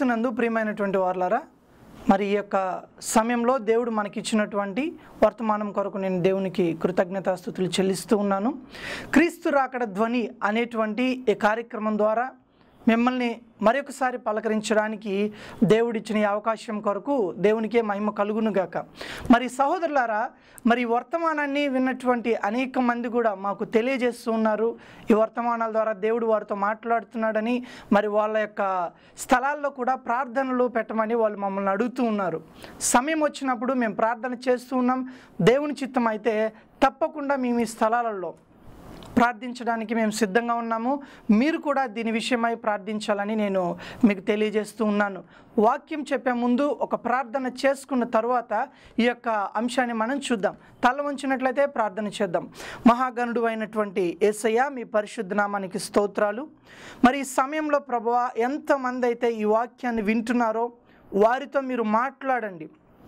క్రీస్తునందు ప్రియమైనటువంటి వార్లారా మరి ఈ యొక్క సమయంలో దేవుడు మనకిచ్చినటువంటి వర్తమానం కొరకు నేను దేవునికి కృతజ్ఞతాస్థుతులు చెల్లిస్తూ ఉన్నాను క్రీస్తు రాకడ ధ్వని అనేటువంటి ఈ కార్యక్రమం ద్వారా మిమ్మల్ని మరొకసారి పలకరించడానికి దేవుడిచ్చిన ఈ అవకాశం కొరకు దేవునికే మహిమ కలుగునుగాక మరి సహోదరులారా మరి ఈ వర్తమానాన్ని విన్నటువంటి అనేక మంది కూడా మాకు తెలియజేస్తూ ఉన్నారు ఈ వర్తమానాల ద్వారా దేవుడు వారితో మాట్లాడుతున్నాడని మరి వాళ్ళ యొక్క స్థలాల్లో కూడా ప్రార్థనలు పెట్టమని వాళ్ళు మమ్మల్ని అడుగుతూ ఉన్నారు సమయం వచ్చినప్పుడు మేము ప్రార్థన చేస్తూ ఉన్నాం దేవుని చిత్తం అయితే తప్పకుండా మేము ఈ స్థలాలలో ప్రార్థించడానికి మేము సిద్ధంగా ఉన్నాము మీరు కూడా దీని విషయమై ప్రార్థించాలని నేను మీకు తెలియజేస్తూ ఉన్నాను వాక్యం చెప్పే ముందు ఒక ప్రార్థన చేసుకున్న తర్వాత ఈ యొక్క అంశాన్ని మనం చూద్దాం తల వంచినట్లయితే ప్రార్థన చేద్దాం మహాగణుడు అయినటువంటి ఏసయ్య మీ పరిశుద్ధ నామానికి స్తోత్రాలు మరి ఈ సమయంలో ప్రభువా ఎంతమంది అయితే ఈ వాక్యాన్ని వింటున్నారో వారితో మీరు మాట్లాడండి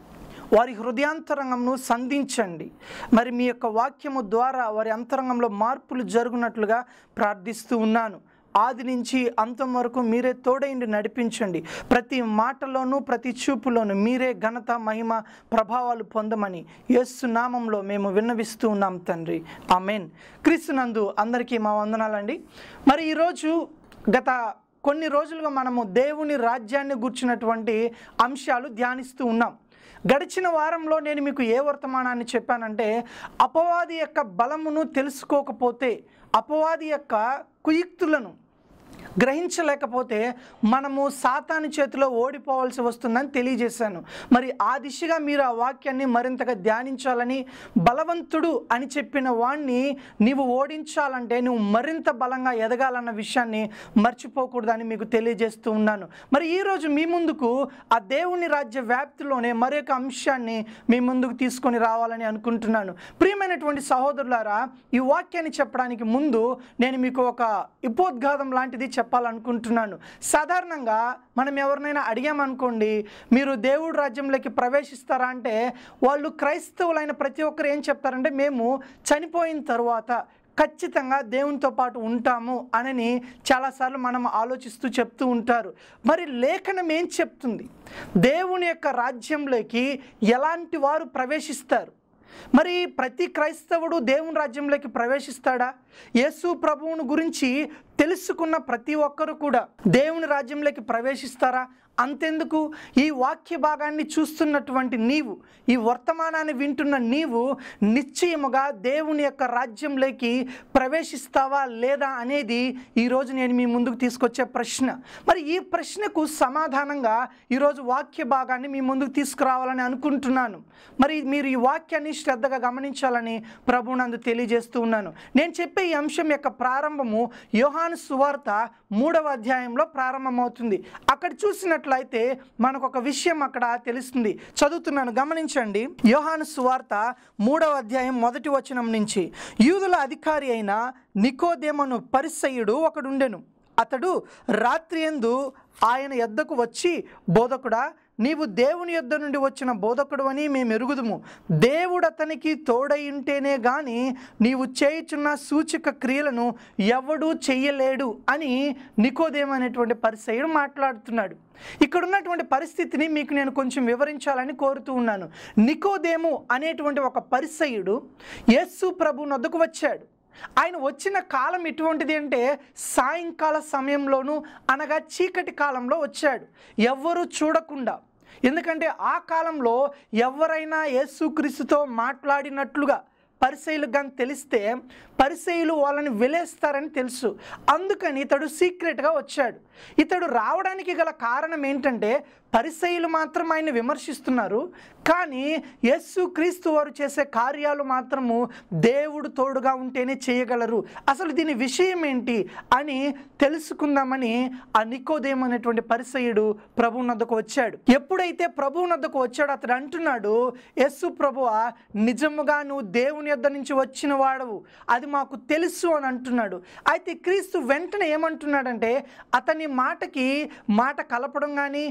వారి హృదయాంతరంగంను సంధించండి మరి మీ యొక్క వాక్యము ద్వారా వారి అంతరంగంలో మార్పులు జరుగునట్లుగా ప్రార్థిస్తూ ఉన్నాను ఆది నుంచి అంతం వరకు మీరే తోడైండి నడిపించండి ప్రతి మాటలోనూ ప్రతి చూపులోనూ మీరే ఘనత మహిమ ప్రభావాలు పొందమని యేసు నామంలో మేము విన్నవిస్తూ ఉన్నాం తండ్రి ఆమెన్ క్రీస్తునందు అందరికీ మా వందనాలండి మరి ఈరోజు గత కొన్ని రోజులుగా మనము దేవుని రాజ్యాన్ని గుర్చినటువంటి అంశాలు ధ్యానిస్తూ ఉన్నాం గడిచిన వారంలో నేను మీకు ఏ వర్తమానాన్ని చెప్పానంటే అపవాది యొక్క బలమును తెలుసుకోకపోతే అపవాది యొక్క కుయుక్తులను గ్రహించలేకపోతే మనము సాతాను చేతిలో ఓడిపోవాల్సి వస్తుందని తెలియజేశాను మరి ఆ దిశగా మీరు ఆ వాక్యాన్ని మరింతగా ధ్యానించాలని బలవంతుడు అని చెప్పిన వాణ్ణి నీవు ఓడించాలంటే నువ్వు మరింత బలంగా ఎదగాలన్న విషయాన్ని మర్చిపోకూడదని మీకు తెలియజేస్తూ ఉన్నాను మరి ఈరోజు మీ ముందుకు ఆ దేవుని రాజ్య వ్యాప్తిలోనే మరొక అంశాన్ని మీ ముందుకు తీసుకొని రావాలని అనుకుంటున్నాను ప్రియమైనటువంటి సహోదరులారా ఈ వాక్యాన్ని చెప్పడానికి ముందు నేను మీకు ఒక ఉపోద్ఘాతం లాంటిది చెప్పాలనుకుంటున్నాను సాధారణంగా మనం ఎవరినైనా అడిగామనుకోండి మీరు దేవుడి రాజ్యంలోకి ప్రవేశిస్తారా అంటే వాళ్ళు క్రైస్తవులైన ప్రతి ఒక్కరు ఏం చెప్తారంటే మేము చనిపోయిన తర్వాత ఖచ్చితంగా దేవునితో పాటు ఉంటాము అని చాలాసార్లు మనం ఆలోచిస్తూ చెప్తూ ఉంటారు మరి లేఖనం ఏం చెప్తుంది దేవుని యొక్క రాజ్యంలోకి ఎలాంటి వారు ప్రవేశిస్తారు మరి ప్రతి క్రైస్తవుడు దేవుని రాజ్యంలోకి ప్రవేశిస్తాడా యేసు ప్రభువును గురించి తెలుసుకున్న ప్రతి ఒక్కరు కూడా దేవుని రాజ్యంలోకి ప్రవేశిస్తారా అంతెందుకు ఈ వాక్య భాగాన్ని చూస్తున్నటువంటి నీవు ఈ వర్తమానాన్ని వింటున్న నీవు నిశ్చయముగా దేవుని యొక్క రాజ్యంలోకి ప్రవేశిస్తావా లేదా అనేది ఈరోజు నేను మీ ముందుకు తీసుకొచ్చే ప్రశ్న మరి ఈ ప్రశ్నకు సమాధానంగా ఈరోజు వాక్య భాగాన్ని మీ ముందుకు తీసుకురావాలని అనుకుంటున్నాను మరి మీరు ఈ వాక్యాన్ని శ్రద్ధగా గమనించాలని ప్రభునందు తెలియజేస్తూ ఉన్నాను నేను చెప్పే ఈ అంశం యొక్క ప్రారంభము యోహాను సువార్త మూడవ అధ్యాయంలో ప్రారంభమవుతుంది అక్కడ చూసినట్లయితే మనకు ఒక విషయం అక్కడ తెలుస్తుంది చదువుతున్నాను గమనించండి యోహాను సువార్త మూడవ అధ్యాయం మొదటి వచనం నుంచి యూదుల అధికారి అయిన నికోదేమను పరిసయుడు ఒకడుండెను అతడు రాత్రి ఎందు ఆయన యొద్దకు వచ్చి బోధకుడా నీవు దేవుని యొద్ద నుండి వచ్చిన బోధకుడు అని మేము ఎరుగుదుము దేవుడు అతనికి తోడై ఉంటేనే గాని నీవు చేయుచున్న సూచక క్రియలను ఎవడూ చెయ్యలేడు అని నికోదేమనేటువంటి పరిసయుడు మాట్లాడుతున్నాడు ఇక్కడ ఉన్నటువంటి పరిస్థితిని మీకు నేను కొంచెం వివరించాలని కోరుతూ ఉన్నాను నికోదేము అనేటువంటి ఒక పరిసయుడు యేసు ప్రభు నొద్దకు వచ్చాడు ఆయన వచ్చిన కాలం ఎటువంటిది అంటే సాయంకాల సమయంలోనూ అనగా చీకటి కాలంలో వచ్చాడు ఎవ్వరూ చూడకుండా ఎందుకంటే ఆ కాలంలో ఎవరైనా యేసుక్రీస్తుతో మాట్లాడినట్లుగా పరిసయులకు కానీ తెలిస్తే పరిసయులు వాళ్ళని వెలేస్తారని తెలుసు అందుకని ఇతడు సీక్రెట్గా వచ్చాడు ఇతడు రావడానికి గల కారణం ఏంటంటే పరిసయులు మాత్రం ఆయన విమర్శిస్తున్నారు కానీ యేసు క్రీస్తు వారు చేసే కార్యాలు మాత్రము దేవుడు తోడుగా ఉంటేనే చేయగలరు అసలు దీని విషయం ఏంటి అని తెలుసుకుందామని ఆ నికోదేం అనేటువంటి పరిసయుడు ప్రభు నద్దకు వచ్చాడు ఎప్పుడైతే ప్రభు నద్దకు వచ్చాడో అతడు అంటున్నాడు యేసు ప్రభువా నిజముగా నువ్వు దేవుని యొద్ద నుంచి వచ్చిన వాడవు అది మాకు తెలుసు అని అంటున్నాడు అయితే క్రీస్తు వెంటనే ఏమంటున్నాడంటే అతని మాటకి మాట కలపడం కానీ ఆయన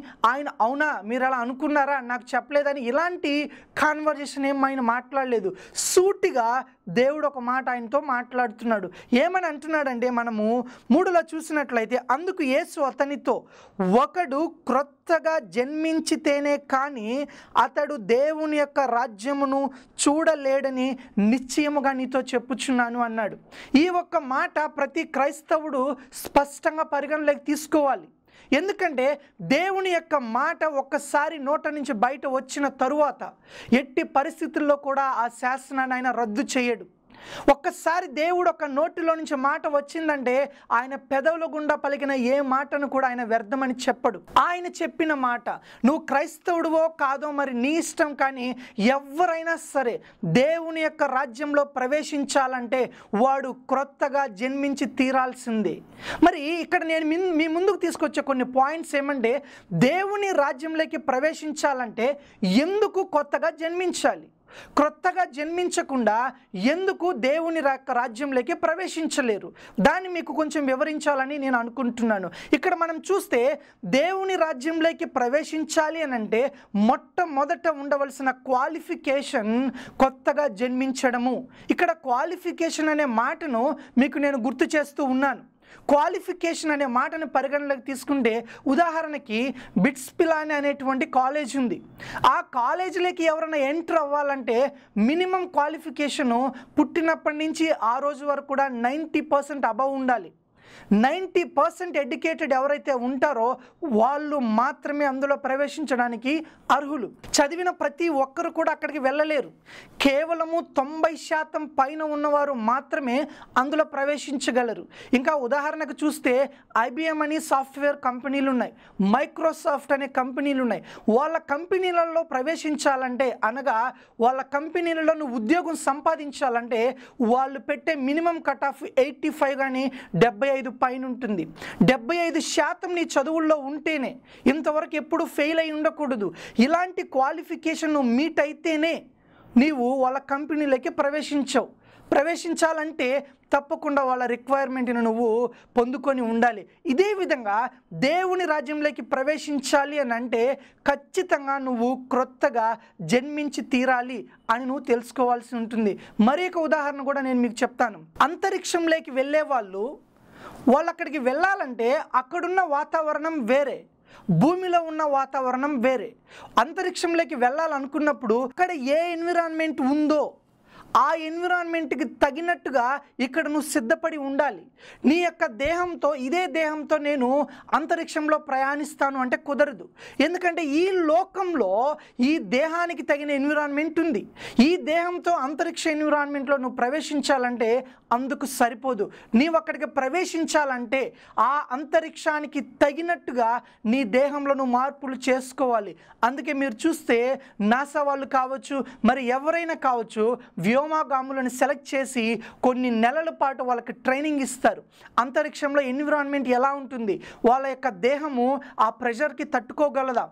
అవును అవునా మీరు అలా అనుకున్నారా నాకు చెప్పలేదని ఇలాంటి కాన్వర్జేషన్ ఏం ఆయన మాట్లాడలేదు సూటిగా దేవుడు ఒక మాట ఆయనతో మాట్లాడుతున్నాడు ఏమని అంటున్నాడంటే మనము మూడులో చూసినట్లయితే అందుకు యేసు అతనితో ఒకడు క్రొత్తగా జన్మించితేనే కానీ అతడు దేవుని యొక్క రాజ్యమును చూడలేడని నిశ్చయముగా నీతో చెప్పుచున్నాను అన్నాడు ఈ ఒక్క మాట ప్రతి క్రైస్తవుడు స్పష్టంగా పరిగణలోకి తీసుకోవాలి ఎందుకంటే దేవుని యొక్క మాట ఒక్కసారి నోట నుంచి బయట వచ్చిన తరువాత ఎట్టి పరిస్థితుల్లో కూడా ఆ శాసనాన్ని ఆయన రద్దు చేయడు ఒక్కసారి దేవుడు ఒక నోటిలో నుంచి మాట వచ్చిందంటే ఆయన పెదవుల గుండా పలికిన ఏ మాటను కూడా ఆయన వ్యర్థమని చెప్పడు ఆయన చెప్పిన మాట నువ్వు క్రైస్తవుడివో కాదో మరి నీ ఇష్టం కానీ ఎవరైనా సరే దేవుని యొక్క రాజ్యంలో ప్రవేశించాలంటే వాడు క్రొత్తగా జన్మించి తీరాల్సిందే మరి ఇక్కడ నేను మిన్- మీ ముందుకు తీసుకొచ్చే కొన్ని పాయింట్స్ ఏమంటే దేవుని రాజ్యంలోకి ప్రవేశించాలంటే ఎందుకు కొత్తగా జన్మించాలి క్రొత్తగా జన్మించకుండా ఎందుకు దేవుని రా- రాజ్యంలోకి ప్రవేశించలేరు దాన్ని మీకు కొంచెం వివరించాలని నేను అనుకుంటున్నాను ఇక్కడ మనం చూస్తే దేవుని రాజ్యంలోకి ప్రవేశించాలి అని అంటే మొట్టమొదట ఉండవలసిన క్వాలిఫికేషన్ కొత్తగా జన్మించడము ఇక్కడ క్వాలిఫికేషన్ అనే మాటను మీకు నేను గుర్తు చేస్తూ ఉన్నాను క్వాలిఫికేషన్ అనే మాటను పరిగణలోకి తీసుకుంటే ఉదాహరణకి బిట్స్ పిలాని అనేటువంటి కాలేజ్ ఉంది ఆ కాలేజీలోకి ఎవరైనా ఎంటర్ అవ్వాలంటే మినిమం క్వాలిఫికేషను పుట్టినప్పటి నుంచి ఆ రోజు వరకు కూడా నైంటీ పర్సెంట్ అబవ్ ఉండాలి నైంటీ పర్సెంట్ ఎడ్యుకేటెడ్ ఎవరైతే ఉంటారో వాళ్ళు మాత్రమే అందులో ప్రవేశించడానికి అర్హులు చదివిన ప్రతి ఒక్కరు కూడా అక్కడికి వెళ్ళలేరు కేవలము తొంభై శాతం పైన ఉన్నవారు మాత్రమే అందులో ప్రవేశించగలరు ఇంకా ఉదాహరణకు చూస్తే ఐబిఎం అని సాఫ్ట్వేర్ కంపెనీలు ఉన్నాయి మైక్రోసాఫ్ట్ అనే కంపెనీలు ఉన్నాయి వాళ్ళ కంపెనీలలో ప్రవేశించాలంటే అనగా వాళ్ళ కంపెనీలలో నువ్వు ఉద్యోగం సంపాదించాలంటే వాళ్ళు పెట్టే minimum cut off eighty five కానీ డెబ్బై ఐదు పైన ఉంటుంది డెబ్బై ఐదు శాతం నీ చదువుల్లో ఉంటేనే ఇంతవరకు ఎప్పుడు ఫెయిల్ అయి ఉండకూడదు ఇలాంటి క్వాలిఫికేషన్ నువ్వు మీట్ అయితేనే నీవు వాళ్ళ కంపెనీలోకి ప్రవేశించవు ప్రవేశించాలంటే తప్పకుండా వాళ్ళ రిక్వైర్మెంట్ని నువ్వు పొందుకొని ఉండాలి ఇదే విధంగా దేవుని రాజ్యంలోకి ప్రవేశించాలి అని అంటే ఖచ్చితంగా నువ్వు క్రొత్తగా జన్మించి తీరాలి అని నువ్వు తెలుసుకోవాల్సి ఉంటుంది మరి ఒక ఉదాహరణ కూడా నేను మీకు చెప్తాను అంతరిక్షంలోకి వెళ్ళే వాళ్ళు వాళ్ళు అక్కడికి వెళ్ళాలంటే అక్కడున్న వాతావరణం వేరే భూమిలో ఉన్న వాతావరణం వేరే అంతరిక్షంలోకి వెళ్ళాలనుకున్నప్పుడు అక్కడ ఏ ఎన్విరాన్మెంట్ ఉందో ఆ ఎన్విరాన్మెంట్కి తగినట్టుగా ఇక్కడ నువ్వు సిద్ధపడి ఉండాలి నీ యొక్క దేహంతో ఇదే దేహంతో నేను అంతరిక్షంలో ప్రయాణిస్తాను అంటే కుదరదు ఎందుకంటే ఈ లోకంలో ఈ దేహానికి తగిన ఎన్విరాన్మెంట్ ఉంది ఈ దేహంతో అంతరిక్ష ఎన్విరాన్మెంట్లో నువ్వు ప్రవేశించాలంటే అందుకు సరిపోదు నీవు అక్కడికి ప్రవేశించాలంటే ఆ అంతరిక్షానికి తగినట్టుగా నీ దేహంలో నువ్వు మార్పులు చేసుకోవాలి అందుకే మీరు చూస్తే నాసా వాళ్ళు కావచ్చు మరి ఎవరైనా కావచ్చు వ్యోమగాములను సెలెక్ట్ చేసి కొన్ని నెలల పాటు వాళ్ళకి ట్రైనింగ్ ఇస్తారు అంతరిక్షంలో ఎన్విరాన్మెంట్ ఎలా ఉంటుంది వాళ్ళ యొక్క దేహము ఆ ప్రెషర్కి తట్టుకోగలదా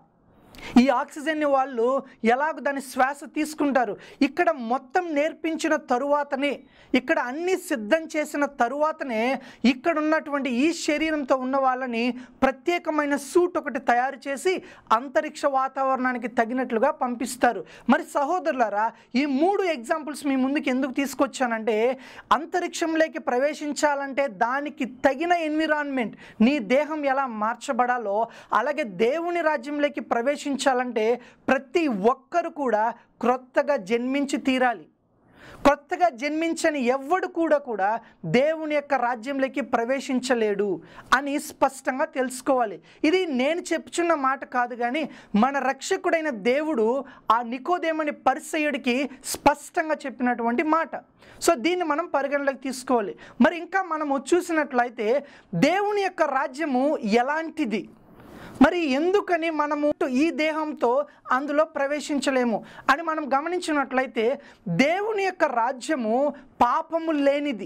ఈ ఆక్సిజన్ని వాళ్ళు ఎలాగ దాని శ్వాస తీసుకుంటారు ఇక్కడ మొత్తం నేర్పించిన తరువాతనే ఇక్కడ అన్ని సిద్ధం చేసిన తరువాతనే ఇక్కడ ఉన్నటువంటి ఈ శరీరంతో ఉన్న వాళ్ళని ప్రత్యేకమైన సూట్ ఒకటి తయారు చేసి అంతరిక్ష వాతావరణానికి తగినట్లుగా పంపిస్తారు మరి సహోదరులారా ఈ మూడు ఎగ్జాంపుల్స్ మీ ముందుకు ఎందుకు తీసుకొచ్చానంటే అంతరిక్షంలోకి ప్రవేశించాలంటే దానికి తగిన ఎన్విరాన్మెంట్ నీ దేహం ఎలా మార్చబడాలో అలాగే దేవుని రాజ్యంలోకి ప్రవేశించాలంటే ప్రతి ఒక్కరు కూడా క్రొత్తగా జన్మించి తీరాలి కొత్తగా జన్మించని ఎవ్వడు కూడా కూడా దేవుని యొక్క రాజ్యంలోకి ప్రవేశించలేడు అని స్పష్టంగా తెలుసుకోవాలి ఇది నేను చెప్పుచున్న మాట కాదు కానీ మన రక్షకుడైన దేవుడు ఆ నికోదేమని పరిసయుడికి స్పష్టంగా చెప్పినటువంటి మాట సో దీన్ని మనం పరిగణలోకి తీసుకోవాలి మరి ఇంకా మనము చూసినట్లయితే దేవుని యొక్క రాజ్యము ఎలాంటిది మరి ఎందుకని మనము ఈ దేహంతో అందులో ప్రవేశించలేము అని మనం గమనించినట్లయితే దేవుని యొక్క రాజ్యము పాపము లేనిది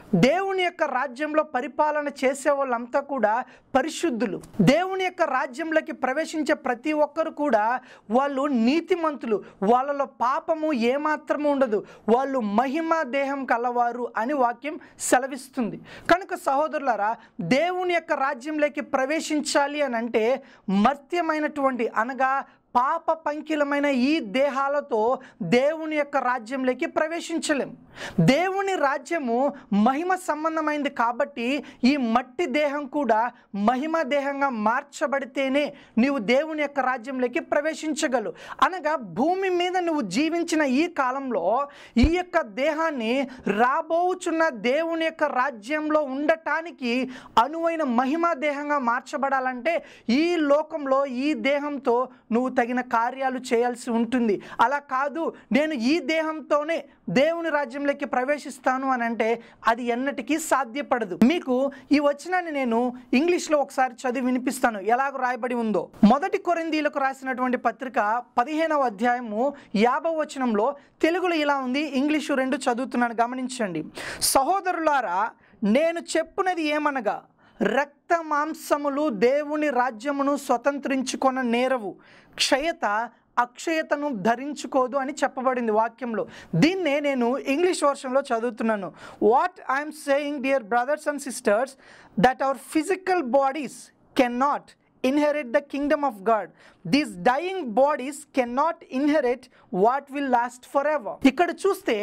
దేవుని యొక్క రాజ్యంలో పరిపాలన చేసే వాళ్ళంతా కూడా పరిశుద్ధులు దేవుని యొక్క రాజ్యంలోకి ప్రవేశించే ప్రతి ఒక్కరు కూడా వాళ్ళు నీతిమంతులు వాళ్ళలో పాపము ఏమాత్రము ఉండదు వాళ్ళు మహిమ దేహం కలవారు అని వాక్యం సెలవిస్తుంది కనుక సహోదరులారా దేవుని యొక్క రాజ్యంలోకి ప్రవేశించాలి అని అంటే మర్త్యమైనటువంటి అనగా పాప పంకిలమైన ఈ దేహాలతో దేవుని యొక్క రాజ్యంలోకి ప్రవేశించలేం దేవుని రాజ్యము మహిమ సంబంధమైంది కాబట్టి ఈ మట్టి దేహం కూడా మహిమ దేహంగా మార్చబడితేనే నీవు దేవుని యొక్క రాజ్యంలోకి ప్రవేశించగలవు అనగా భూమి మీద నువ్వు జీవించిన ఈ కాలంలో ఈ యొక్క దేహాన్ని రాబోచున్న దేవుని యొక్క రాజ్యంలో ఉండటానికి అనువైన మహిమ దేహంగా మార్చబడాలంటే ఈ లోకంలో ఈ దేహంతో నువ్వు తగిన కార్యాలు చేయాల్సి ఉంటుంది అలా కాదు నేను ఈ దేహంతోనే దేవుని రాజ్యంలోకి ప్రవేశిస్తాను అని అంటే అది ఎన్నటికీ సాధ్యపడదు మీకు ఈ వచనాన్ని నేను ఇంగ్లీష్లో ఒకసారి చదివి వినిపిస్తాను ఎలాగ రాయబడి ఉందో మొదటి కొరిందీలకు రాసినటువంటి పత్రిక పదిహేనవ అధ్యాయము యాభవ వచనంలో తెలుగులో ఇలా ఉంది ఇంగ్లీషు రెండు చదువుతున్నాను గమనించండి సహోదరులారా నేను చెప్పున్నది ఏమనగా రక్త మాంసములు దేవుని రాజ్యమును స్వతంత్రించుకొన నేరవు క్షయత అక్షయతను ధరించుకోదు అని చెప్పబడింది వాక్యంలో దీన్నే నేను ఇంగ్లీష్ వర్షన్లో చదువుతున్నాను what I'm saying dear brothers and sisters that our physical bodies can not inherit the kingdom of God. These dying bodies cannot inherit what will last forever. ఇక్కడ చూస్తే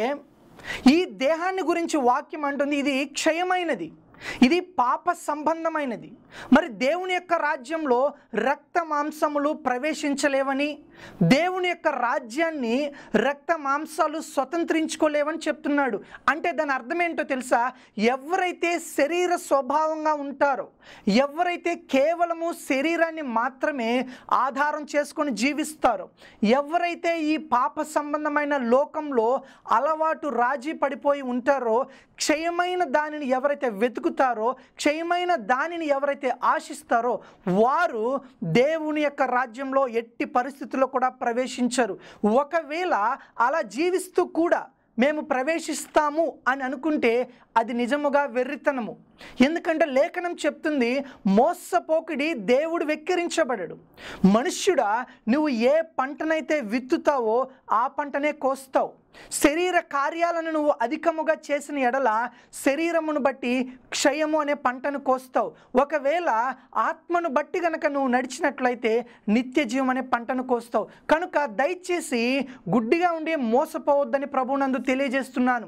ఈ దేహాన్ని గురించి వాక్యం అంటుంది ఇది క్షయమైనది ఇది పాప సంబంధమైనది మరి దేవుని యొక్క రాజ్యంలో రక్త మాంసములు ప్రవేశించలేవని దేవుని యొక్క రాజ్యాన్ని రక్త మాంసాలు స్వతంత్రించుకోలేవని చెప్తున్నాడు అంటే దాని అర్థం ఏంటో తెలుసా ఎవరైతే శరీర స్వభావంగా ఉంటారో ఎవరైతే కేవలము శరీరాన్ని మాత్రమే ఆధారం చేసుకొని జీవిస్తారో ఎవరైతే ఈ పాప సంబంధమైన లోకంలో అలవాటు రాజీ పడిపోయి ఉంటారో క్షయమైన దానిని ఎవరైతే వెతుకుతారో క్షయమైన దానిని ఎవరైతే ఆశిస్తారో వారు దేవుని యొక్క రాజ్యంలో ఎట్టి పరిస్థితుల్లో కూడా ప్రవేశించరు ఒకవేళ అలా జీవిస్తూ కూడా మేము ప్రవేశిస్తాము అని అనుకుంటే అది నిజముగా వెర్రితనము ఎందుకంటే లేఖనం చెప్తుంది మోసపోకిడి దేవుడు వెక్కిరించబడడు మనుష్యుడా నువ్వు ఏ పంటనైతే విత్తుతావో ఆ పంటనే కోస్తావు శరీర కార్యాలను నువ్వు అధికముగా చేసిన ఎడల శరీరమును బట్టి క్షయము అనే పంటను కోస్తావు ఒకవేళ ఆత్మను బట్టి గనక నువ్వు నడిచినట్లయితే నిత్య జీవం అనే పంటను కోస్తావు కనుక దయచేసి గుడ్డిగా ఉండి మోసపోవద్దని ప్రభునందు తెలియజేస్తున్నాను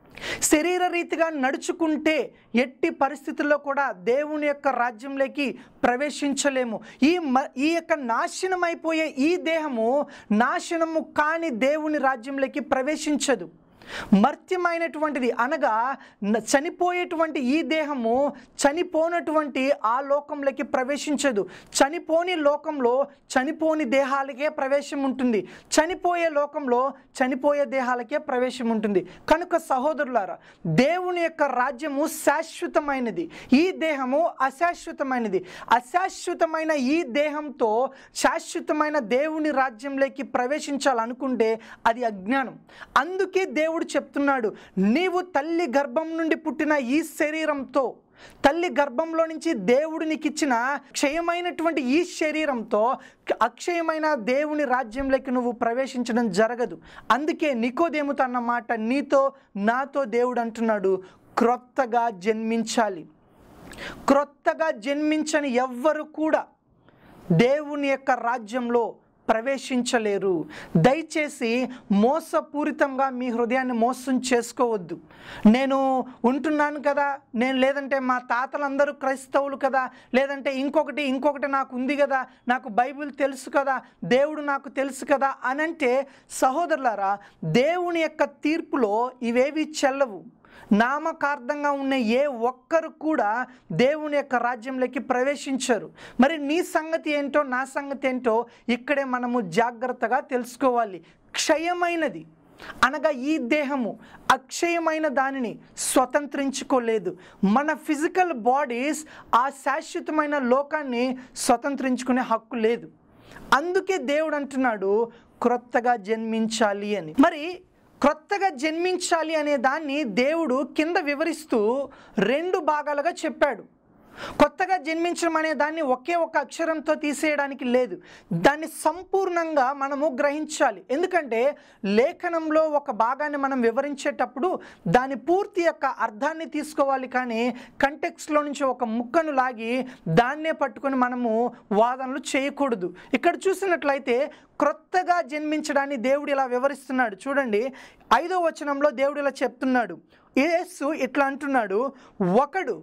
శరీర రీతిగా నడుచుకుంటే ఎట్టి పరిస్థితుల్లో కూడా దేవుని యొక్క రాజ్యంలోకి ప్రవేశించలేము ఈ మ ఈ యొక్క నాశనం అయిపోయే ఈ దేహము నాశనము కాని దేవుని రాజ్యంలోకి ప్రవేశించదు మర్త్యమైనటువంటిది అనగా న- చనిపోయేటువంటి ఈ దేహము చనిపోనటువంటి ఆ లోకంలోకి ప్రవేశించదు చనిపోని లోకంలో చనిపోని దేహాలకే ప్రవేశం ఉంటుంది చనిపోయే లోకంలో చనిపోయే దేహాలకే ప్రవేశం ఉంటుంది కనుక సహోదరులారా దేవుని యొక్క రాజ్యము శాశ్వతమైనది ఈ దేహము అశాశ్వతమైనది అశాశ్వతమైన ఈ దేహంతో శాశ్వతమైన దేవుని రాజ్యంలోకి ప్రవేశించాలనుకుంటే అది అజ్ఞానం అందుకే దేవుడు చెప్తున్నాడు నీవు తల్లి గర్భం నుండి పుట్టిన ఈ శరీరంతో తల్లి గర్భంలో నుంచి దేవుడు నీకు ఇచ్చిన క్షయమైనటువంటి ఈ శరీరంతో అక్షయమైన దేవుని రాజ్యంలోకి నువ్వు ప్రవేశించడం జరగదు అందుకే నికోదేముతో అన్న మాట నీతో నాతో దేవుడు అంటున్నాడు క్రొత్తగా జన్మించాలి క్రొత్తగా జన్మించని ఎవ్వరు కూడా దేవుని యొక్క రాజ్యంలో ప్రవేశించలేరు దయచేసి మోసపూరితంగా మీ హృదయాన్ని మోసం చేసుకోవద్దు నేను ఉంటున్నాను కదా నేను లేదంటే మా తాతలందరూ క్రైస్తవులు కదా లేదంటే ఇంకొకటి ఇంకొకటి నాకు ఉంది కదా నాకు బైబిల్ తెలుసు కదా దేవుడు నాకు తెలుసు కదా అని అంటే సహోదరులారా దేవుని యొక్క తీర్పులో ఇవేవి చెల్లవు నామకార్థంగా ఉన్న ఏ ఒక్కరు కూడా దేవుని యొక్క రాజ్యంలోకి ప్రవేశించరు మరి నీ సంగతి ఏంటో నా సంగతి ఏంటో ఇక్కడే మనము జాగ్రత్తగా తెలుసుకోవాలి క్షయమైనది అనగా ఈ దేహము అక్షయమైన దానిని స్వతంత్రించుకోలేదు మన ఫిజికల్ బాడీస్ ఆ శాశ్వతమైన లోకాన్ని స్వతంత్రించుకునే హక్కు లేదు అందుకే దేవుడు అంటున్నాడు క్రొత్తగా జన్మించాలి అని మరి క్రొత్తగా జన్మించాలి అనే దాన్ని దేవుడు కింద వివరిస్తూ రెండు భాగాలుగా చెప్పాడు కొత్తగా జన్మించడం అనే దాన్ని ఒకే ఒక అక్షరంతో తీసేయడానికి లేదు దాన్ని సంపూర్ణంగా మనము గ్రహించాలి ఎందుకంటే లేఖనంలో ఒక భాగాన్ని మనం వివరించేటప్పుడు దాని పూర్తి యొక్క అర్థాన్ని తీసుకోవాలి కానీ కంటెక్స్లో నుంచి ఒక ముక్కను లాగి దాన్నే పట్టుకొని మనము వాదనలు చేయకూడదు ఇక్కడ చూసినట్లయితే క్రొత్తగా జన్మించడాన్ని దేవుడు ఇలా వివరిస్తున్నాడు చూడండి ఐదో వచనంలో దేవుడు ఇలా చెప్తున్నాడు యేసు ఇట్లా అంటున్నాడు ఒకడు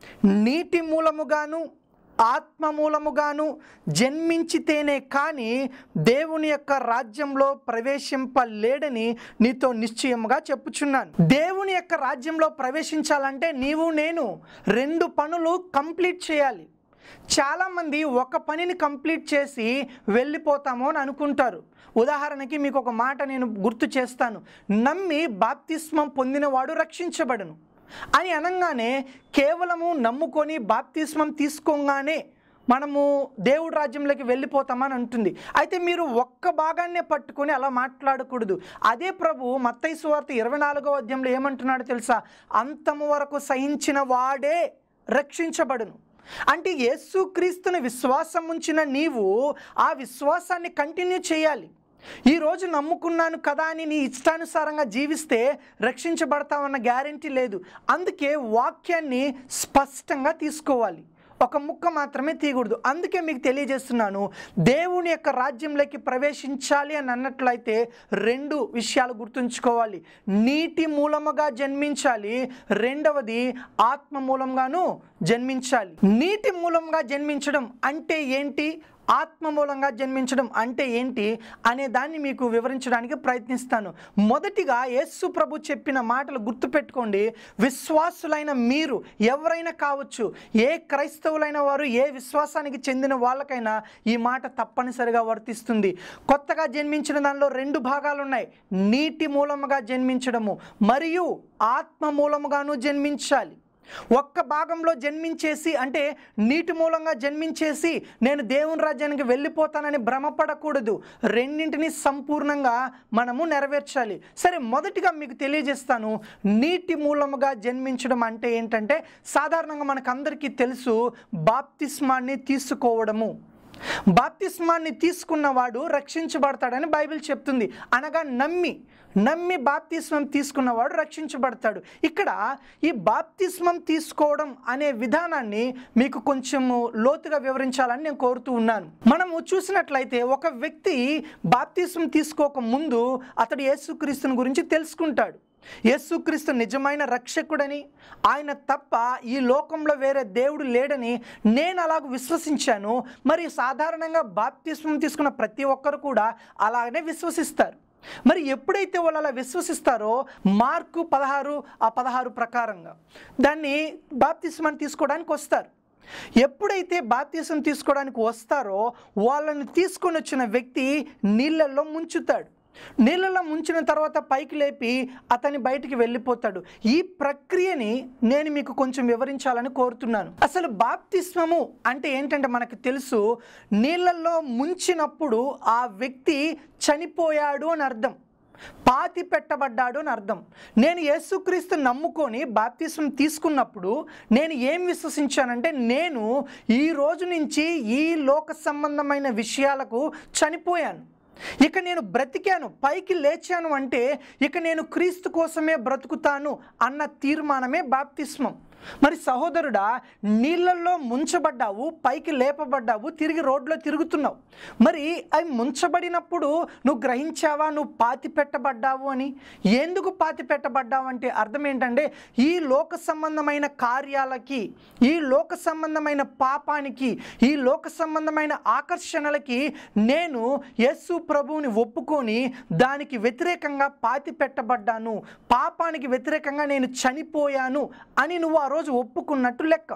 నీటి మూలముగాను ఆత్మ మూలముగాను జన్మించితేనే కానీ దేవుని యొక్క రాజ్యంలో ప్రవేశింపలేడని నీతో నిశ్చయముగా చెప్పుచున్నాను దేవుని యొక్క రాజ్యంలో ప్రవేశించాలంటే నీవు నేను రెండు పనులు కంప్లీట్ చేయాలి చాలామంది ఒక పనిని కంప్లీట్ చేసి వెళ్ళిపోతామో అని అనుకుంటారు ఉదాహరణకి మీకు ఒక మాట నేను గుర్తు చేస్తాను నమ్మి బాప్తిస్మం పొందినవాడు రక్షించబడును అని అనగానే కేవలము నమ్ముకొని బాప్తిస్మం తీసుకోగానే మనము దేవుడి రాజ్యంలోకి వెళ్ళిపోతామని అంటుంది అయితే మీరు ఒక్క భాగాన్నే పట్టుకొని అలా మాట్లాడకూడదు అదే ప్రభు మత్తయి సువార్త ఇరవై నాలుగో అధ్యాయంలో ఏమంటున్నాడో తెలుసా అంతము వరకు సహించిన వాడే రక్షించబడును అంటే యేసుక్రీస్తుని విశ్వాసం ఉంచిన నీవు ఆ విశ్వాసాన్ని కంటిన్యూ చేయాలి ఈ రోజు నమ్ముకున్నాను కదా అని నీ ఇష్టానుసారంగా జీవిస్తే రక్షించబడతామన్న గ్యారంటీ లేదు అందుకే వాక్యాన్ని స్పష్టంగా తీసుకోవాలి ఒక ముక్క మాత్రమే తీయకూడదు అందుకే మీకు తెలియజేస్తున్నాను దేవుని యొక్క రాజ్యంలోకి ప్రవేశించాలి అని అన్నట్లయితే రెండు విషయాలు గుర్తుంచుకోవాలి నీటి మూలముగా జన్మించాలి రెండవది ఆత్మ మూలంగాను జన్మించాలి నీటి మూలంగా జన్మించడం అంటే ఏంటి ఆత్మ మూలంగా జన్మించడం అంటే ఏంటి అనే దాన్ని మీకు వివరించడానికి ప్రయత్నిస్తాను మొదటిగా యేసు ప్రభు చెప్పిన మాటలు గుర్తుపెట్టుకోండి విశ్వాసులైన మీరు ఎవరైనా కావచ్చు ఏ క్రైస్తవులైన వారు ఏ విశ్వాసానికి చెందిన వాళ్ళకైనా ఈ మాట తప్పనిసరిగా వర్తిస్తుంది కొత్తగా జన్మించిన దానిలో రెండు భాగాలు ఉన్నాయి నీటి మూలముగా జన్మించడము మరియు ఆత్మ మూలముగాను జన్మించాలి ఒక్క భాగంలో జన్మించేసి అంటే నీటి మూలంగా జన్మించేసి నేను దేవుని రాజ్యానికి వెళ్ళిపోతానని భ్రమపడకూడదు రెండింటిని సంపూర్ణంగా మనము నెరవేర్చాలి సరే మొదటిగా మీకు తెలియజేస్తాను నీటి మూలముగా జన్మించడం అంటే ఏంటంటే సాధారణంగా మనకందరికీ తెలుసు బాప్తిస్మాన్ని తీసుకోవడము బాప్తిస్మాన్ని తీసుకున్నవాడు రక్షించబడతాడని బైబిల్ చెప్తుంది అనగా నమ్మి నమ్మి బాప్తిస్మం తీసుకున్నవాడు రక్షించబడతాడు ఇక్కడ ఈ బాప్తిస్మం తీసుకోవడం అనే విధానాన్ని మీకు కొంచెము లోతుగా వివరించాలని నేను కోరుతూ ఉన్నాను మనము చూసినట్లయితే ఒక వ్యక్తి బాప్తిస్మం తీసుకోక ముందు అతడు యేసుక్రీస్తుని గురించి తెలుసుకుంటాడు యేసుక్రీస్తు నిజమైన రక్షకుడని ఆయన తప్ప ఈ లోకంలో వేరే దేవుడు లేడని నేను అలాగ విశ్వసించాను మరి సాధారణంగా బాప్తిస్మం తీసుకున్న ప్రతి ఒక్కరు కూడా అలాగనే విశ్వసిస్తారు మరి ఎప్పుడైతే వాళ్ళు అలా విశ్వసిస్తారో మార్కు పదహారు ఆ పదహారు ప్రకారంగా దాన్ని బాప్తిస్మాన్ని తీసుకోవడానికి వస్తారు ఎప్పుడైతే బాప్తిసం తీసుకోవడానికి వస్తారో వాళ్ళని తీసుకొని వచ్చిన వ్యక్తి నీళ్ళల్లో ముంచుతాడు నీళ్ళలో ముంచిన తర్వాత పైకి లేపి అతని బయటికి వెళ్ళిపోతాడు ఈ ప్రక్రియని నేను మీకు కొంచెం వివరించాలని కోరుతున్నాను అసలు బాప్తిస్మము అంటే ఏంటంటే మనకు తెలుసు నీళ్ళల్లో ముంచినప్పుడు ఆ వ్యక్తి చనిపోయాడు అని అర్థం పాతి పెట్టబడ్డాడు అని అర్థం నేను యేసుక్రీస్తు నమ్ముకొని బాప్తిస్మం తీసుకున్నప్పుడు నేను ఏం విశ్వసించానంటే నేను ఈ రోజు నుంచి ఈ లోక సంబంధమైన విషయాలకు చనిపోయాను ఇక నేను బ్రతికాను పైకి లేచాను అంటే ఇక నేను క్రీస్తు కోసమే బ్రతుకుతాను అన్న తీర్మానమే బాప్తిస్మం మరి సహోదరుడా నీళ్ళల్లో ముంచబడ్డావు పైకి లేపబడ్డావు తిరిగి రోడ్లో తిరుగుతున్నావు మరి అవి ముంచబడినప్పుడు నువ్వు గ్రహించావా నువ్వు పాతి పెట్టబడ్డావు అని ఎందుకు పాతి పెట్టబడ్డావు అంటే అర్థం ఏంటంటే ఈ లోక సంబంధమైన కార్యాలకి ఈ లోక సంబంధమైన పాపానికి ఈ లోక సంబంధమైన ఆకర్షణలకి నేను యేసు ప్రభువుని ఒప్పుకొని దానికి వ్యతిరేకంగా పాతి పెట్టబడ్డాను పాపానికి వ్యతిరేకంగా నేను చనిపోయాను అని నువ్వు ఆ రోజు ఒప్పుకున్నట్టు లెక్క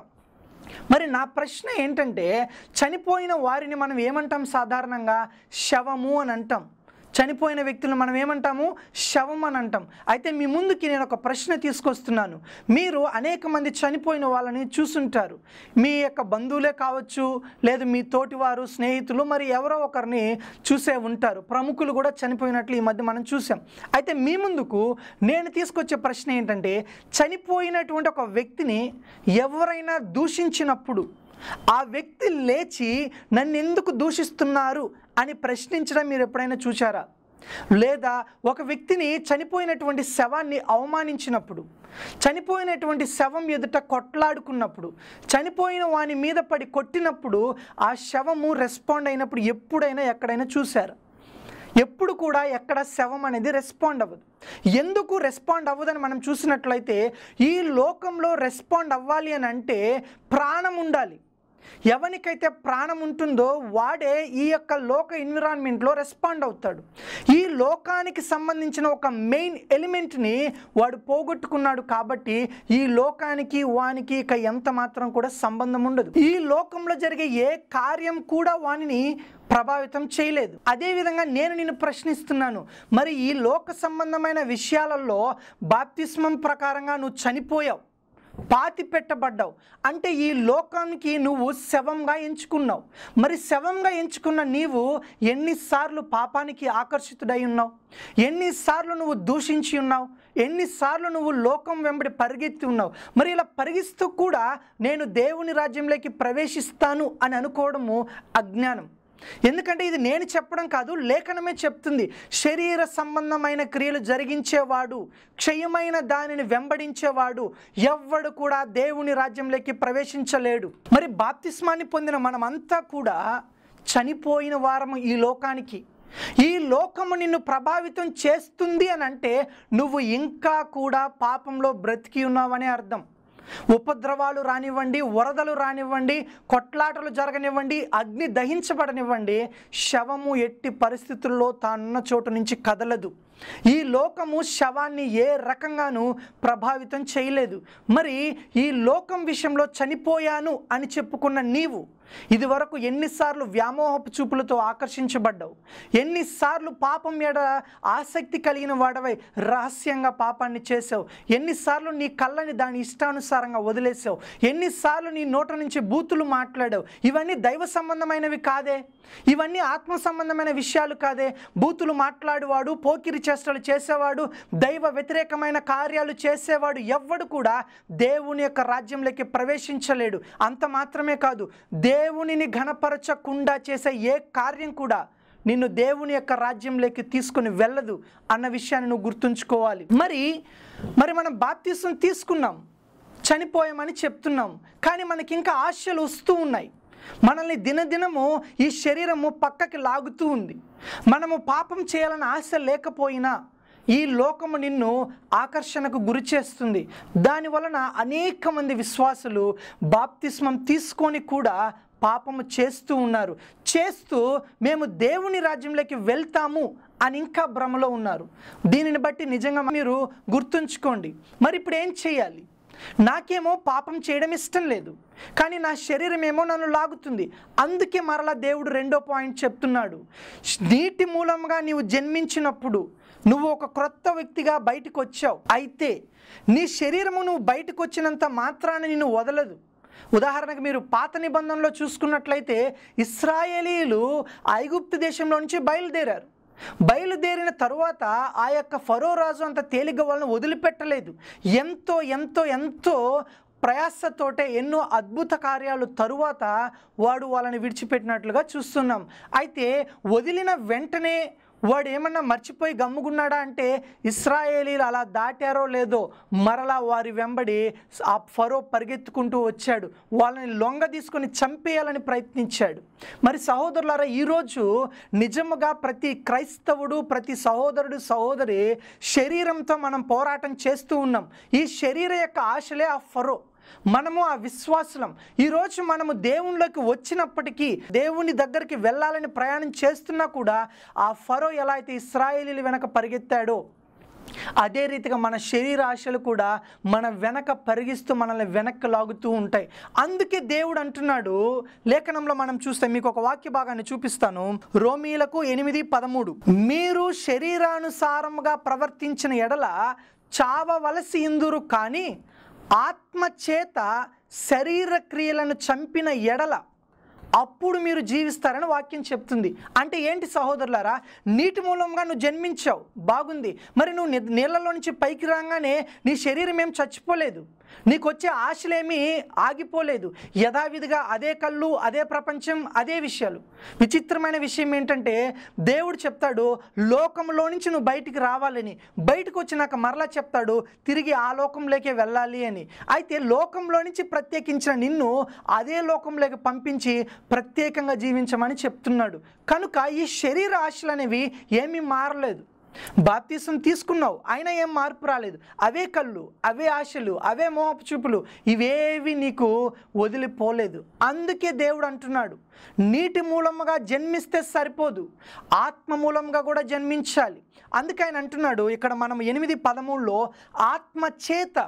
మరి నా ప్రశ్న ఏంటంటే చనిపోయిన వారిని మనం ఏమంటాం సాధారణంగా శవము అని అంటాం చనిపోయిన వ్యక్తులను మనం ఏమంటాము శవం అని అంటాం అయితే మీ ముందుకి నేను ఒక ప్రశ్న తీసుకొస్తున్నాను మీరు అనేక మంది చనిపోయిన వాళ్ళని చూసుంటారు మీ యొక్క బంధువులే కావచ్చు లేదు మీ తోటివారు స్నేహితులు మరి ఎవరో ఒకరిని చూసే ఉంటారు ప్రముఖులు కూడా చనిపోయినట్లు ఈ మధ్య మనం చూసాం అయితే మీ ముందుకు నేను తీసుకొచ్చే ప్రశ్న ఏంటంటే చనిపోయినటువంటి ఒక వ్యక్తిని ఎవరైనా దూషించినప్పుడు ఆ వ్యక్తి లేచి నన్ను ఎందుకు దూషిస్తున్నారు అని ప్రశ్నించడం మీరు ఎప్పుడైనా చూచారా లేదా ఒక వ్యక్తిని చనిపోయినటువంటి శవాన్ని అవమానించినప్పుడు చనిపోయినటువంటి శవం ఎదుట కొట్లాడుకున్నప్పుడు చనిపోయిన వాని మీద పడి కొట్టినప్పుడు ఆ శవము రెస్పాండ్ అయినప్పుడు ఎప్పుడైనా ఎక్కడైనా చూశారు ఎప్పుడు కూడా ఎక్కడ శవం అనేది రెస్పాండ్ అవ్వదు ఎందుకు రెస్పాండ్ అవ్వదని మనం చూసినట్లయితే ఈ లోకంలో రెస్పాండ్ అవ్వాలి అని అంటే ప్రాణం ఉండాలి ఎవరికైతే ప్రాణం ఉంటుందో వాడే ఈ యొక్క లోక ఎన్విరాన్మెంట్లో రెస్పాండ్ అవుతాడు ఈ లోకానికి సంబంధించిన ఒక మెయిన్ ఎలిమెంట్ని వాడు పోగొట్టుకున్నాడు కాబట్టి ఈ లోకానికి వానికి ఇక ఎంత మాత్రం కూడా సంబంధం ఉండదు ఈ లోకంలో జరిగే ఏ కార్యం కూడా వానిని ప్రభావితం చేయలేదు అదేవిధంగా నేను నిన్ను ప్రశ్నిస్తున్నాను మరి ఈ లోక సంబంధమైన విషయాలలో బాప్తిస్మం ప్రకారంగా నువ్వు చనిపోయావు పాతి పెట్టబడ్డావు అంటే ఈ లోకానికి నువ్వు శవంగా ఎంచుకున్నావు మరి శవంగా ఎంచుకున్న నీవు ఎన్నిసార్లు పాపానికి ఆకర్షితుడై ఉన్నావు ఎన్నిసార్లు నువ్వు దూషించి ఉన్నావు ఎన్నిసార్లు నువ్వు లోకం వెంబడి పరిగెత్తి ఉన్నావు మరి ఇలా పరిగిస్తూ కూడా నేను దేవుని రాజ్యంలోకి ప్రవేశిస్తాను అని అనుకోవడము అజ్ఞానం ఎందుకంటే ఇది నేను చెప్పడం కాదు లేఖనమే చెప్తుంది శరీర సంబంధమైన క్రియలు జరిగించేవాడు క్షయమైన దానిని వెంబడించేవాడు ఎవ్వడు కూడా దేవుని రాజ్యంలోకి ప్రవేశించలేడు మరి బాప్తిస్మాన్ని పొందిన మనమంతా కూడా చనిపోయిన వారము ఈ లోకానికి ఈ లోకము నిన్ను ప్రభావితం చేస్తుంది అని అంటే నువ్వు ఇంకా కూడా పాపంలో బ్రతికి ఉన్నావనే అర్థం ఉపద్రవాలు రానివ్వండి వరదలు రానివ్వండి కొట్లాటలు జరగనివ్వండి అగ్ని దహించబడనివ్వండి శవము ఎట్టి పరిస్థితుల్లో తానున్న చోటు నుంచి కదలదు ఈ లోకము శవాన్ని ఏ రకంగానూ ప్రభావితం చేయలేదు మరి ఈ లోకం విషయంలో చనిపోయాను అని చెప్పుకున్న నీవు ఇది వరకు ఎన్నిసార్లు వ్యామోహపు చూపులతో ఆకర్షించబడ్డావు ఎన్నిసార్లు పాపం ఎడ ఆసక్తి కలిగిన వాడవై రహస్యంగా పాపాన్ని చేసావు ఎన్నిసార్లు నీ కళ్ళని దాని ఇష్టానుసారంగా వదిలేసావు ఎన్నిసార్లు నీ నోట నుంచి బూతులు మాట్లాడావు ఇవన్నీ దైవ సంబంధమైనవి కాదే ఇవన్నీ ఆత్మ సంబంధమైన విషయాలు కాదే బూతులు మాట్లాడేవాడు పోకిరి చేష్టలు చేసేవాడు దైవ వ్యతిరేకమైన కార్యాలు చేసేవాడు ఎవ్వడు కూడా దేవుని యొక్క రాజ్యంలోకి ప్రవేశించలేడు అంత మాత్రమే కాదు దేవునిని ఘనపరచకుండా చేసే ఏ కార్యం కూడా నిన్ను దేవుని యొక్క రాజ్యంలోకి తీసుకుని వెళ్ళదు అన్న విషయాన్ని నువ్వు గుర్తుంచుకోవాలి మరి మరి మనం బాప్తీసం తీసుకున్నాం చనిపోయామని చెప్తున్నాం కానీ మనకి ఇంకా ఆశలు వస్తూ ఉన్నాయి మనల్ని దినదినము ఈ శరీరము పక్కకి లాగుతూ ఉంది మనము పాపం చేయాలని ఆశ లేకపోయినా ఈ లోకము నిన్ను ఆకర్షణకు గురి చేస్తుంది దాని వలన అనేక మంది విశ్వాసులు బాప్తిస్మం తీసుకొని కూడా పాపము చేస్తూ ఉన్నారు చేస్తూ మేము దేవుని రాజ్యంలోకి వెళ్తాము అని ఇంకా భ్రమలో ఉన్నారు దీనిని బట్టి నిజంగా మీరు గుర్తుంచుకోండి మరి ఇప్పుడు ఏం చేయాలి నాకేమో పాపం చేయడం ఇష్టం లేదు కానీ నా శరీరం ఏమో నన్ను లాగుతుంది అందుకే మరలా దేవుడు రెండో పాయింట్ చెప్తున్నాడు నీటి మూలంగా నీవు జన్మించినప్పుడు నువ్వు ఒక క్రొత్త వ్యక్తిగా బయటకు వచ్చావు అయితే నీ శరీరము నువ్వు బయటకు వచ్చినంత మాత్రాన నిన్ను వదలదు ఉదాహరణకు మీరు పాత నిబంధనలో చూసుకున్నట్లయితే ఇస్రాయేలీలు ఐగుప్తు దేశంలో నుంచి బయలుదేరారు బయలుదేరిన తరువాత ఆ యొక్క ఫరో రాజు అంత తేలిక వాళ్ళని వదిలిపెట్టలేదు ఎంతో ఎంతో ఎంతో ప్రయాసతోటే ఎన్నో అద్భుత కార్యాలు తరువాత వాడు వాళ్ళని విడిచిపెట్టినట్లుగా చూస్తున్నాం అయితే వదిలిన వెంటనే వాడు ఏమన్నా మర్చిపోయి గమ్ముకున్నాడా అంటే ఇస్రాయేలీలు అలా దాటారో లేదో మరలా వారి వెంబడి ఆ ఫరో పరిగెత్తుకుంటూ వచ్చాడు వాళ్ళని లొంగ తీసుకొని చంపేయాలని ప్రయత్నించాడు మరి సహోదరులారా ఈరోజు నిజముగా ప్రతి క్రైస్తవుడు ప్రతి సహోదరుడు సహోదరి శరీరంతో మనం పోరాటం చేస్తూ ఉన్నాం ఈ శరీర యొక్క ఆశలే ఆ ఫరో మనము ఆ విశ్వాసులం ఈరోజు మనము దేవునిలోకి వచ్చినప్పటికీ దేవుని దగ్గరికి వెళ్ళాలని ప్రయాణం చేస్తున్నా కూడా ఆ ఫరో ఎలా అయితే ఇస్రాయేలీల వెనక పరిగెత్తాడో అదే రీతిగా మన శరీర ఆశలు కూడా మన వెనక పరిగిస్తూ మనల్ని వెనక్కి లాగుతూ ఉంటాయి అందుకే దేవుడు అంటున్నాడు లేఖనంలో మనం చూస్తే మీకు ఒక వాక్య భాగాన్ని చూపిస్తాను రోమీలకు ఎనిమిది పదమూడు మీరు శరీరానుసారముగా ప్రవర్తించిన ఎడల చావవలసి ఇందురు కానీ ఆత్మ చేత శరీర క్రియలను చంపిన ఎడల అప్పుడు మీరు జీవిస్తారని వాక్యం చెప్తుంది అంటే ఏంటి సహోదరులారా నీటి మూలంగా నువ్వు జన్మించావు బాగుంది మరి నువ్వు ని- నీళ్ళలో నుంచి పైకి రాగానే నీ శరీరం ఏం చచ్చిపోలేదు నీకు వచ్చే ఆశలేమీ ఆగిపోలేదు యథావిధిగా అదే కళ్ళు అదే ప్రపంచం అదే విషయాలు విచిత్రమైన విషయం ఏంటంటే దేవుడు చెప్తాడు లోకంలో నుంచి నువ్వు బయటికి రావాలని బయటకు వచ్చినాక మరలా చెప్తాడు తిరిగి ఆ లోకంలోకే వెళ్ళాలి అని అయితే లోకంలో నుంచి ప్రత్యేకించిన నిన్ను అదే లోకంలోకి పంపించి ప్రత్యేకంగా జీవించమని చెప్తున్నాడు కనుక ఈ శరీర ఆశలు అనేవి ఏమీ మారలేదు బాప్తీసం తీసుకున్నావు అయినా ఏం మార్పు రాలేదు అవే కళ్ళు అవే ఆశలు అవే మోహపు చూపులు ఇవేవి నీకు వదిలిపోలేదు అందుకే దేవుడు అంటున్నాడు నీటి మూలముగా జన్మిస్తే సరిపోదు ఆత్మ మూలంగా కూడా జన్మించాలి అందుకే ఆయన అంటున్నాడు ఇక్కడ మనం ఎనిమిది పదమూడులో ఆత్మ చేత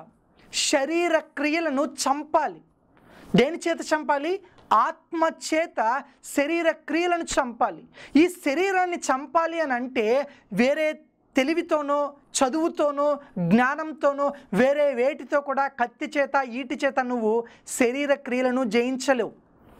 శరీర క్రియలను చంపాలి దేని చేత చంపాలి ఆత్మ చేత శరీర క్రియలను చంపాలి ఈ శరీరాన్ని చంపాలి అని అంటే వేరే తెలివితోనో చదువుతోనో జ్ఞానంతోనో వేరే వేటితో కూడా కత్తి చేత ఈటి చేత నువ్వు శరీర క్రియలను జయించలేవు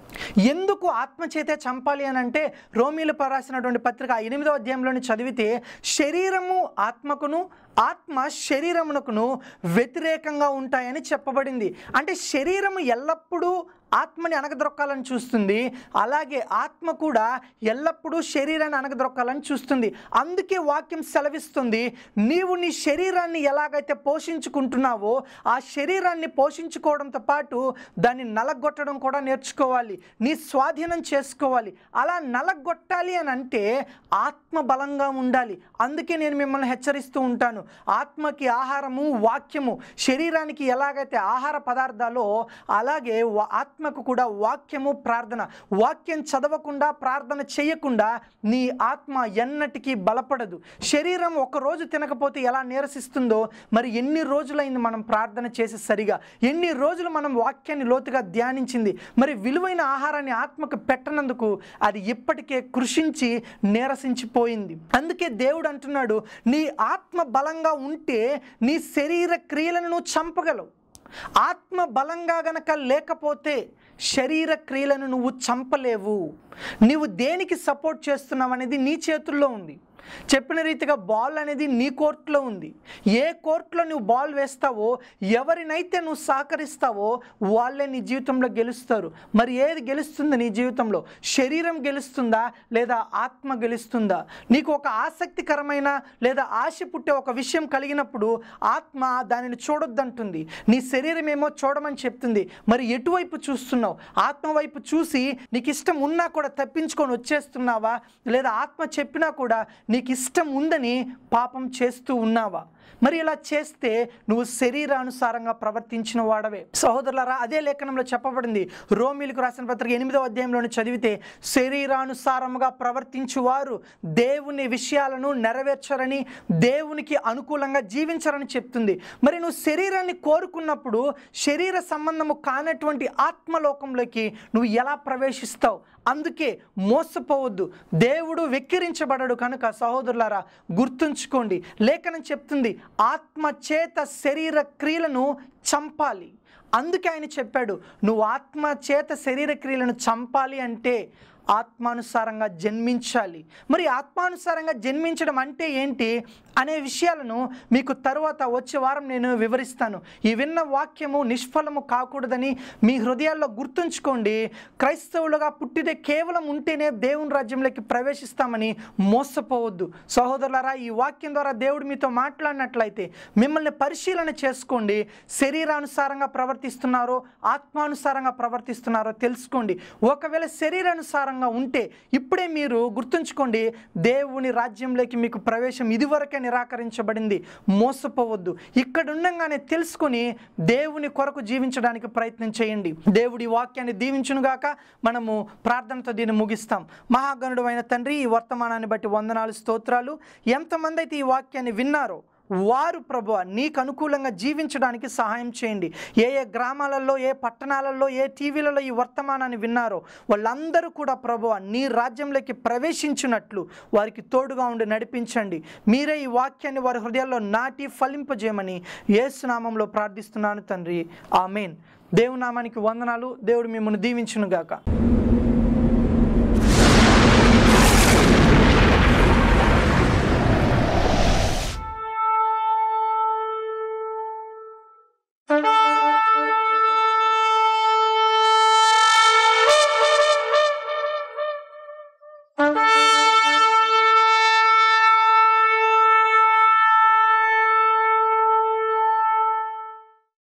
ఎందుకు ఆత్మ చేతే చంపాలి అని అంటే రోమిలు రాసినటువంటి పత్రిక ఆ ఎనిమిదో అధ్యాయంలోని చదివితే శరీరము ఆత్మకును ఆత్మ శరీరమునకును వ్యతిరేకంగా ఉంటాయని చెప్పబడింది అంటే శరీరము ఎల్లప్పుడూ ఆత్మని అనగదొక్కాలని చూస్తుంది అలాగే ఆత్మ కూడా ఎల్లప్పుడూ శరీరాన్ని అనగదొక్కాలని చూస్తుంది అందుకే వాక్యం సెలవిస్తుంది నీవు నీ శరీరాన్ని ఎలాగైతే పోషించుకుంటున్నావో ఆ శరీరాన్ని పోషించుకోవడంతో పాటు దాన్ని నలగొట్టడం కూడా నేర్చుకోవాలి నీ స్వాధీనం చేసుకోవాలి అలా నలగొట్టాలి అని అంటే ఆత్మ బలంగా ఉండాలి అందుకే నేను మిమ్మల్ని హెచ్చరిస్తూ ఉంటాను ఆత్మకి ఆహారము వాక్యము శరీరానికి ఎలాగైతే ఆహార పదార్థాలో అలాగే వా- ఆత్మకు కూడా వాక్యము ప్రార్థన వాక్యం చదవకుండా ప్రార్థన చేయకుండా నీ ఆత్మ ఎన్నటికీ బలపడదు శరీరం ఒక రోజు తినకపోతే ఎలా నీరసిస్తుందో మరి ఎన్ని రోజులైంది మనం ప్రార్థన చేసి సరిగా ఎన్ని రోజులు మనం వాక్యాన్ని లోతుగా ధ్యానించింది మరి విలువైన ఆహారాన్ని ఆత్మకు పెట్టనందుకు అది ఇప్పటికే కృషించి నీరసించిపోయింది అందుకే దేవుడు అంటున్నాడు నీ ఆత్మ బలంగా ఉంటే నీ శరీర క్రియలను నువ్వు చంపగలవు ఆత్మ బలంగా గనక లేకపోతే శరీర క్రియలను నువ్వు చంపలేవు నీవు దేనికి సపోర్ట్ చేస్తున్నావు అనేది నీ చేతుల్లో ఉంది చెప్పిన రీతిగా బాల్ అనేది నీ కోర్టులో ఉంది ఏ కోర్టులో నువ్వు బాల్ వేస్తావో ఎవరినైతే నువ్వు సహకరిస్తావో వాళ్ళే నీ జీవితంలో గెలుస్తారు మరి ఏది గెలుస్తుంది నీ జీవితంలో శరీరం గెలుస్తుందా లేదా ఆత్మ గెలుస్తుందా నీకు ఒక ఆసక్తికరమైన లేదా ఆశ పుట్టే ఒక విషయం కలిగినప్పుడు ఆత్మ దానిని చూడొద్దంటుంది నీ శరీరం ఏమో చూడమని చెప్తుంది మరి ఎటువైపు చూస్తున్నావు ఆత్మ వైపు చూసి నీకు ఇష్టం ఉన్నా కూడా తప్పించుకొని వచ్చేస్తున్నావా లేదా ఆత్మ చెప్పినా కూడా నీకు ఇష్టం ఉందని పాపం చేస్తూ ఉన్నావా మరి ఇలా చేస్తే నువ్వు శరీరానుసారంగా ప్రవర్తించిన వాడవే సహోదరులారా అదే లేఖనంలో చెప్పబడింది రోమిలకు రాసిన పత్రిక ఎనిమిదవ అధ్యాయంలోని చదివితే శరీరానుసారముగా ప్రవర్తించువారు దేవుని విషయాలను నెరవేర్చరని దేవునికి అనుకూలంగా జీవించరని చెప్తుంది మరి నువ్వు శరీరాన్ని కోరుకున్నప్పుడు శరీర సంబంధము కానటువంటి ఆత్మలోకంలోకి నువ్వు ఎలా ప్రవేశిస్తావు అందుకే మోసపోవద్దు దేవుడు వెక్కిరించబడడు కనుక సహోదరులారా గుర్తుంచుకోండి లేఖనం చెప్తుంది ఆత్మ చేత శరీర క్రియలను చంపాలి అందుకే ఆయన చెప్పాడు నువ్వు ఆత్మ చేత శరీర క్రియలను చంపాలి అంటే ఆత్మానుసారంగా జన్మించాలి మరి ఆత్మానుసారంగా జన్మించడం అంటే ఏంటి అనే విషయాలను మీకు తరువాత వచ్చే వారం నేను వివరిస్తాను ఈ విన్న వాక్యము నిష్ఫలము కాకూడదని మీ హృదయాల్లో గుర్తుంచుకోండి క్రైస్తవులుగా పుట్టిదే కేవలం ఉంటేనే దేవుని రాజ్యంలోకి ప్రవేశిస్తామని మోసపోవద్దు సహోదరులారా ఈ వాక్యం ద్వారా దేవుడు మీతో మాట్లాడినట్లయితే మిమ్మల్ని పరిశీలన చేసుకోండి శరీరానుసారంగా ప్రవర్తిస్తున్నారో ఆత్మానుసారంగా ప్రవర్తిస్తున్నారో తెలుసుకోండి ఒకవేళ శరీరానుసారంగా ఉంటే ఇప్పుడే మీరు గుర్తుంచుకోండి దేవుని రాజ్యంలోకి మీకు ప్రవేశం ఇదివరకే నిరాకరించబడింది మోసపోవద్దు ఇక్కడ ఉండంగానే తెలుసుకొని దేవుని కొరకు జీవించడానికి ప్రయత్నం చేయండి దేవుడి వాక్యాన్ని దీవించునుగాక మనము ప్రార్థనతో దీన్ని ముగిస్తాం మహాగణుడు అయిన తండ్రి ఈ వర్తమానాన్ని బట్టి వందనాలు స్తోత్రాలు ఎంతమంది అయితే ఈ వాక్యాన్ని విన్నారో వారు ప్రభు నీకు అనుకూలంగా జీవించడానికి సహాయం చేయండి ఏ ఏ గ్రామాలలో ఏ పట్టణాలలో ఏ టీవీలలో ఈ వర్తమానాన్ని విన్నారో వాళ్ళందరూ కూడా ప్రభు నీ రాజ్యంలోకి ప్రవేశించినట్లు వారికి తోడుగా ఉండి నడిపించండి మీరే ఈ వాక్యాన్ని వారి హృదయాల్లో నాటి ఫలింపజేయమని ఏసునామంలో ప్రార్థిస్తున్నాను తండ్రి ఆమెన్ దేవునామానికి వందనాలు దేవుడు మిమ్మల్ని దీవించునుగాక